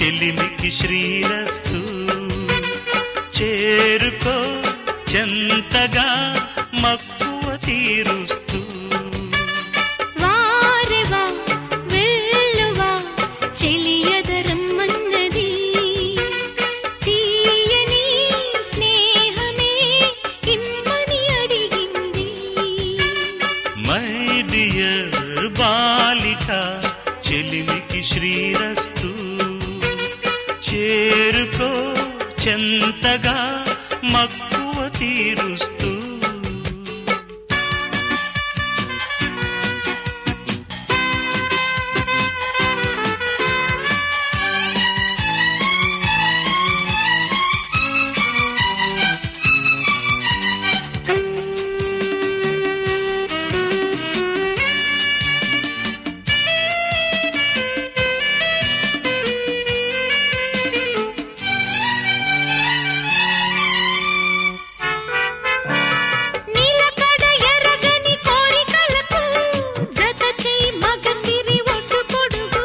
చెలిమికి శ్రీరస్తు చేరుకో చెంతగా మక్కువ తీరుస్తూ వారెవా వెల్లువా చెలియదరమ్మన్నది తీయని స్నేహమే ఇమ్మని అడిగింది మై డియర్ బాలిక చెలిమికి శ్రీరస్తు చేరుకో చెంతగా మక్కువ తీరుస్తూ నీలకడ ఎరగని కోరికలకు జత చేయి మగసిరి ఒట్టు పొడుగు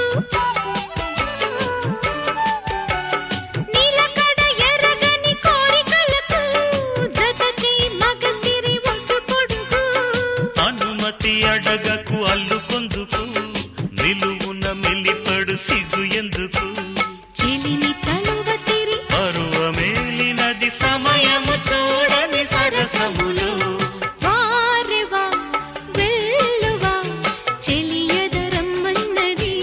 నీలకడ ఎరగని కోరికలకు జత చేయి మగసిరి ఒట్టు పొడుగు అనుమతి అడగకు అల్లుకొందుకు నిలువున మెల్లిపడు సిగ్గు ఎందుకు చెలిని చలువ సిరి పరువమేలినది సమయము చూడని సరసములు వారెవా వెల్లువా చెలియదరమ్మన్నది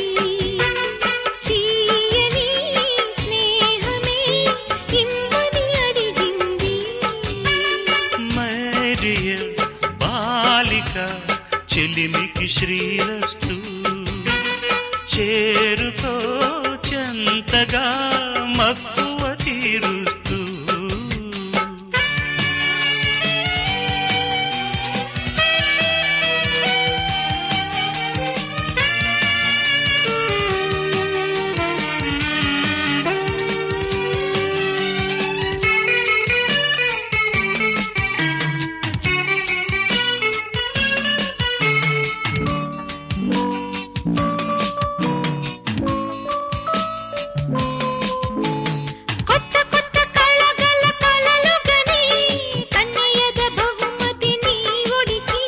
తీయని స్నేహమే ఇమ్మని అడిగింది మేరియ బాలిక చెలిమికి శ్రీరస్తు చేరుకో చెంతగా మక్కువ తీరుస్తూ కొత్త కొత్త కళగల కలలు గని కన్నయ్యద బహుమతి నీ ఒడికి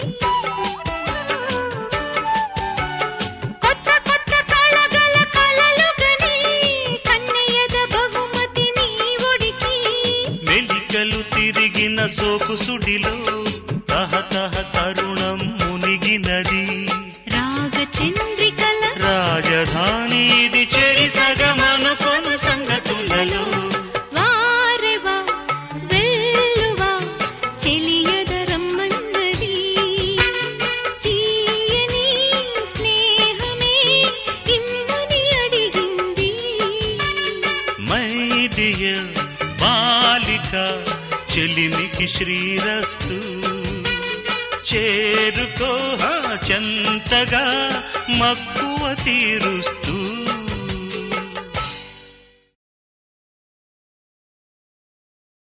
కొత్త కొత్త కళగల కలలు గని కన్నయ్యద బహుమతి నీ ఒడికి మెలికలు తిరిగిన సోకు సుడిలో తహతహ తరుణం మునిగినది రాగ చంద్రికల రాజధాని ఇది చెరి సగమనుకొను సంగతులలో వారెవా వెల్లువా చెలియదరమ్మన్నది తీయని స్నేహమే ఇమ్మని అడిగింది మై డియర్ బాలిక చెలిమికి శ్రీరస్తు చేరుకో హా చెంతగా మక్కువ తీరుస్తూ